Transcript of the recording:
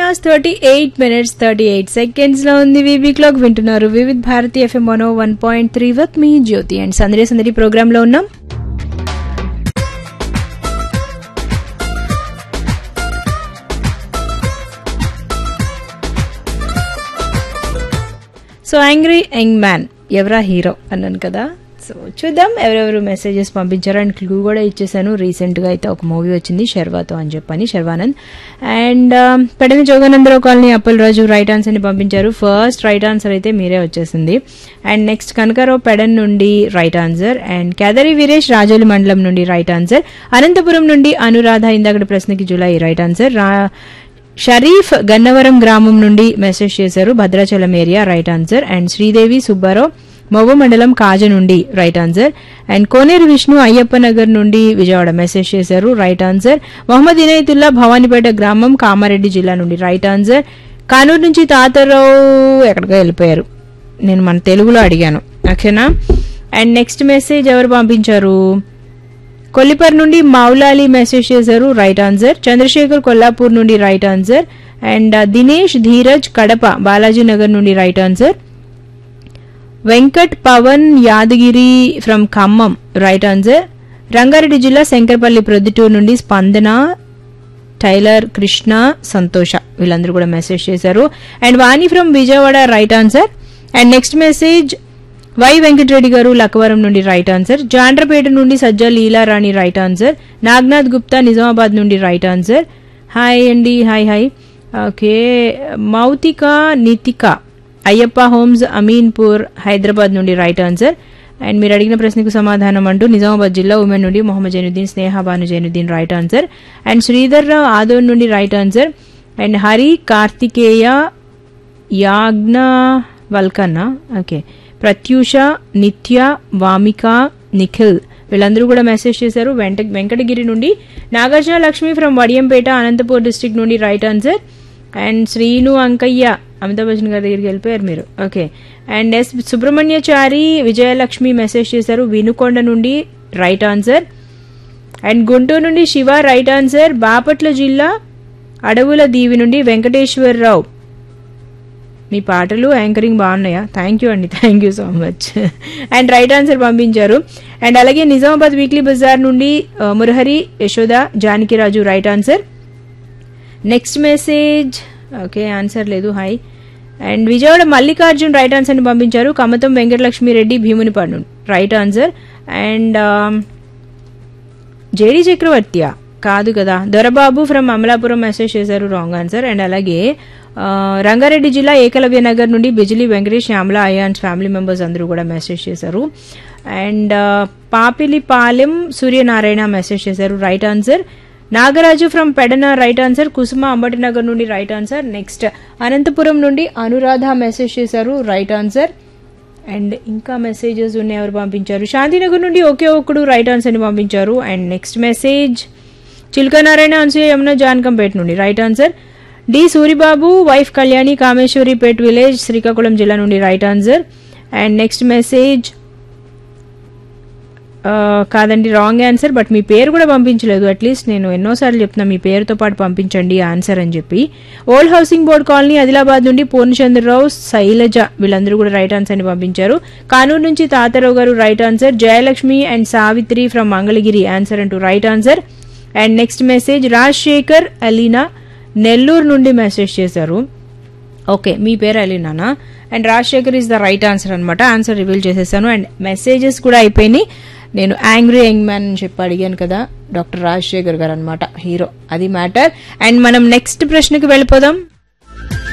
hours thirty eight minutes thirty eight seconds లో ఉంది వీవీ క్లాక్ వింటున్నారు Vividh Bharati FM one one point three with me Jyothi and సందడి సందడి ప్రోగ్రామ్ లో ఉన్నాం సో యాంగ్రీ యంగ్ మ్యాన్ ఎవరా హీరో అన్నాను కదా సో చూద్దాం ఎవరెవరు మెసేజెస్ పంపించారు అండ్ క్లూ కూడా ఇచ్చేసాను రీసెంట్గా అయితే ఒక మూవీ వచ్చింది శర్వాతో అని చెప్పని Sharwanand and Pedana Joganandarao colony Appalaraju right answer ని పంపించారు ఫస్ట్ రైట్ ఆన్సర్ అయితే మీరే వచ్చేసింది అండ్ నెక్స్ట్ కనకారావు పెడన్ నుండి right answer and Kedari Veeresh Rajoli మండలం నుండి రైట్ ఆన్సర్ అనంతపురం నుండి అనురాధ ఇందాకటి ప్రశ్నకి జులై రైట్ ఆన్సర్ రా షరీఫ్ గన్నవరం గ్రామం నుండి మెసేజ్ చేశారు Bhadrachalam area right answer and Sridevi Subbarao Movva మండలం కాజ నుండి right answer and Koneru Vishnu Ayyappa Nagar నుండి విజయవాడ మెసేజ్ చేశారు రైట్ ఆన్సర్ మొహమ్మద్ ఇనయతుల్లా భవానీపేట గ్రామం కామారెడ్డి జిల్లా నుండి రైట్ ఆన్సర్ కానూరు నుంచి తాతారావు ఎక్కడికో వెళ్ళిపోయారు నేను మన తెలుగులో అడిగాను ఓకేనా అండ్ నెక్స్ట్ మెసేజ్ ఎవరు పంపించారు కొల్లిపర్ నుండి మౌలాలి మెసేజ్ చేశారు రైట్ ఆన్సర్ చంద్రశేఖర్ కొల్లాపూర్ నుండి right answer and Dinesh Dheeraj Kadapa Balaji Nagar నుండి right answer Venkat Pavan Yadagiri from Khammam right answer Rangareddy జిల్లా శంకరపల్లి ప్రొద్దుటూరు నుండి స్పందన టైలర్ కృష్ణ సంతోష వీళ్ళందరూ కూడా మెసేజ్ చేశారు and Vani from Vijayawada right answer and next message Y Venkatareddy garu Lakkavaram నుండి రైట్ ఆన్సర్ జాండ్రపేట నుండి సజ్జా లీలారాణి రైట్ ఆన్సర్ నాగ్నాథ్ గుప్తా నిజామాబాద్ నుండి రైట్ ఆన్సర్ హాయ్ అండి hi hi okay Mouthika Nithika Ayyappa homes Ameenpur Hyderabad నుండి రైట్ ఆన్సర్ అండ్ మీరు అడిగిన ప్రశ్నకు సమాధానం అంటూ నిజామాబాద్ జిల్లా ఉమెన్ నుండి Mohammed Zainuddin Sneha Bhanu Zainuddin right answer and Sridhar Rao Adoni నుండి right answer and Hari Karthikeya Yagna Valkanna okay Prathyusha Nithya Vamika Nikhil వీళ్ళందరూ కూడా మెసేజ్ చేశారు వెంట వెంకటగిరి నుండి నాగార్జున లక్ష్మి ఫ్రమ్ వడియంపేట అనంతపూర్ డిస్టిక్ నుండి right answer and Srinu Ankaiah Amitabh Bachchan గారి దగ్గరికి వెళ్ళిపోయారు మీరు okay and S Subrahmanyachari Vijayalakshmi message చేశారు వినుకొండ నుండి రైట్ ఆన్సర్ అండ్ గుంటూరు నుండి శివ రైట్ ఆన్సర్ బాపట్ల జిల్లా అడవుల దీవి నుండి వెంకటేశ్వరరావు మీ పాటలు యాంకరింగ్ బాగున్నాయా థ్యాంక్ యూ అండి thank you so much and right answer పంపించారు అండ్ అలాగే నిజామాబాద్ వీక్లీ బజార్ నుండి ఆ, Murahari Yashoda Janakiraju right answer next message okay answer లేదు hi and Vijayawada Mallikarjun right ఆన్సర్ని పంపించారు కమతం వెంకటలక్ష్మి రెడ్డి భీమునిపాడు నుండి రైట్ ఆన్సర్ అండ్ జేడి చక్రవర్తియా కాదు కదా దొరబాబు ఫ్రమ్ అమలాపురం మెసేజ్ చేశారు రాంగ్ ఆన్సర్ అండ్ అలాగే ఆ, రంగారెడ్డి జిల్లా ఏకలవ్య నగర్ నుండి Bijili Venkatesh Shyamala ions family members అందరూ కూడా మెసేజ్ చేశారు అండ్ ఆ, పాపిలిపాలెం సూర్యనారాయణ మెసేజ్ చేశారు right answer Nagaraju from Pedana right answer Kusuma Ambati Nagar నుండి రైట్ ఆన్సర్ నెక్స్ట్ అనంతపురం నుండి అనురాధ మెసేజ్ చేశారు రైట్ ఆన్సర్ అండ్ ఇంకా మెసేజెస్ ఉన్నాయి ఎవరు పంపించారు శాంతినగర్ నుండి ఒకే ఒక్కడు రైట్ ఆన్సర్ ని పంపించారు and next message Chilkanarayana Anasuya Yamuna Janakampeta నుండి right answer D Suribabu wife Kalyani Kameswaripet village Srikakulam జిల్లా నుండి right answer and next message ఆ, కాదండి రాంగ్ ఆన్సర్ బట్ మీ పేరు కూడా పంపించలేదు అట్లీస్ట్ నేను ఎన్నోసార్లు చెప్తున్నా మీ పేరుతో పాటు పంపించండి ఆన్సర్ అని చెప్పి old housing board colony Adilabad నుండి పూర్ణచంద్రరావు శైలజ వీళ్ళందరూ కూడా రైట్ ఆన్సర్ ని పంపించారు కానూరు నుంచి Tatarao garu right answer Jayalakshmi and Savitri from Mangalagiri answer అంటూ right answer and next message Rajasekhar Alina Nellore నుండి మెసేజ్ చేశారు ఓకే మీ పేరు అలీనానా and Rajasekhar is the right answer అనమాట ఆన్సర్ రివీల్ చేసేసాను అండ్ మెసేజెస్ కూడా అయిపోయినాయి నేను యాంగ్రీ యంగ్ మ్యాన్ అని చెప్పి అడిగాను కదా డాక్టర్ రాజశేఖర్ గారు అనమాట హీరో అది మ్యాటర్ అండ్ మనం నెక్స్ట్ ప్రశ్నకి వెళ్ళిపోదాం